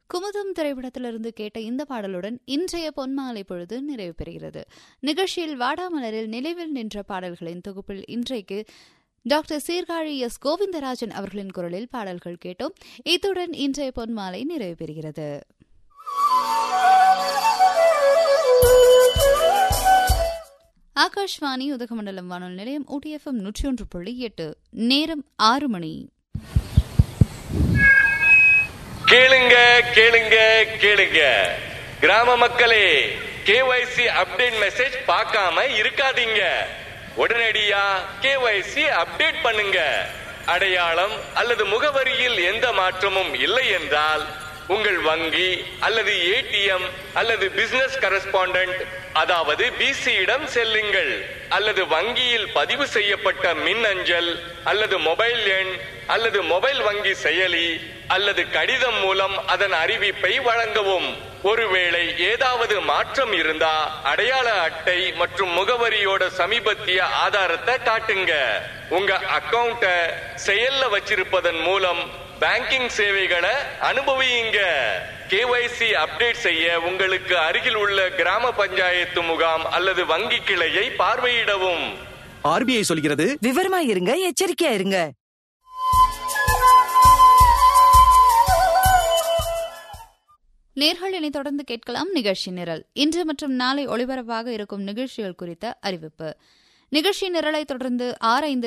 குமுதம் திரைப்படத்திலிருந்து கேட்ட இந்த பாடலுடன் இன்றைய பொன்மாலை பொழுது நிறைவு பெறுகிறது நிகழ்ச்சியில் வாடாமலரில் நினைவில் நின்ற பாடல்களின் தொகுப்பில் இன்றைக்கு டாக்டர் சீர்காழி எஸ் கோவிந்தராஜன் அவர்களின் குரலில் பாடல்கள் கேட்டோம் இத்துடன் இன்றைய பொன்மாலை நிறைவு பெறுகிறது ஆகாஷ்வாணி உதகமண்டலம் வானொலி நிலையம் ஊட்டிஎஃப்எம் நூற்றி ஒன்று புள்ளி எட்டு நேரம் ஆறு மணி கேளுங்க கேளுங்க கேளுங்க கிராம மக்களே கேஒய்சி அப்டேட் மெசேஜ் பார்க்காம இருக்காதீங்க உடனடியா கேஒய்சி அப்டேட் பண்ணுங்க அடையாளம் அல்லது முகவரியில் எந்த மாற்றமும் இல்லை என்றால் உங்கள் வங்கி அல்லது ஏடிஎம் அல்லது பிசினஸ் கரஸ்பாண்டன்ட் அதாவது பிசியிடம் செல்லுங்கள் அல்லது வங்கியில் பதிவு செய்யப்பட்ட மின் அஞ்சல் அல்லது மொபைல் எண் அல்லது மொபைல் வங்கி செயலி அல்லது கடிதம் மூலம் அதன் அறிவிப்பை வழங்கவும் ஒருவேளை ஏதாவது மாற்றம் இருந்தா அடையாள அட்டை மற்றும் முகவரியோட சமீபத்திய ஆதாரத்தை காட்டுங்க உங்க அக்கவுண்ட செயல்ல வச்சிருப்பதன் மூலம் பேங்கிங் சேவைகளை அனுபவியுங்க கேஒய்சி அப்டேட் செய்ய உங்களுக்கு அருகில் உள்ள கிராம பஞ்சாயத்து முகாம் அல்லது வங்கி கிளையை பார்வையிடவும் ஆர்பிஐ சொல்கிறது விவரமா இருங்க எச்சரிக்கையா இருங்க நேர்கள் இனி தொடர்ந்து கேட்கலாம் நிகழ்ச்சி நிரல் இன்று மற்றும் நாளை ஒளிபரப்பாக இருக்கும் நிகழ்ச்சிகள் குறித்த அறிவிப்பு நிகழ்ச்சி நிரலை தொடர்ந்து ஆறு ஐந்து